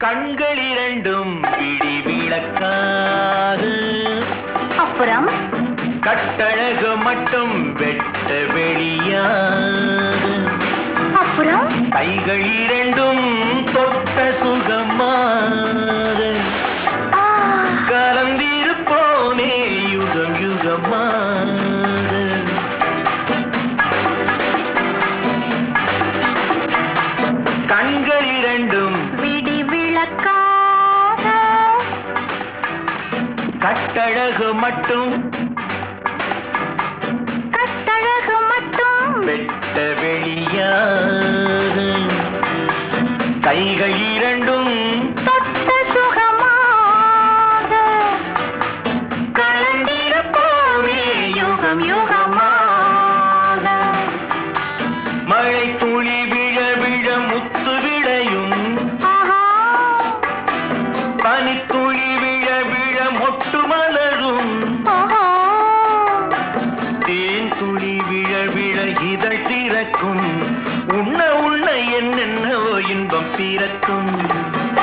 கண்கள் இரண்டும் விழி விளக்காக அப்புறம் கட்டழகு மட்டும் வெட்ட வெளியாக அப்புறம் கைகள் இரண்டும் தொட்ட சுகமாக ஆ, கலந்திருப்போமே யுகம் யுகமாக கண்கள் இரண்டும் விடி விளக்காக கட்டழகு மட்டும் கட்டழகு மட்டும் வெட்ட வெளியாக கைகள் இரண்டும் தொட்ட சுகமாக கலந்திருப்போமே யுகம் யுகமாக மழை துளி விழ விழ முத்து விளையும் ஆஹா பனித்துளி விழ விழ மொட்டு மலரும் ஓஹோ தேன் துளி விழ விழ இதழ் திறக்கும் உண்ண உண்ண என்னென்னவோ இன்பம் பிறக்கும்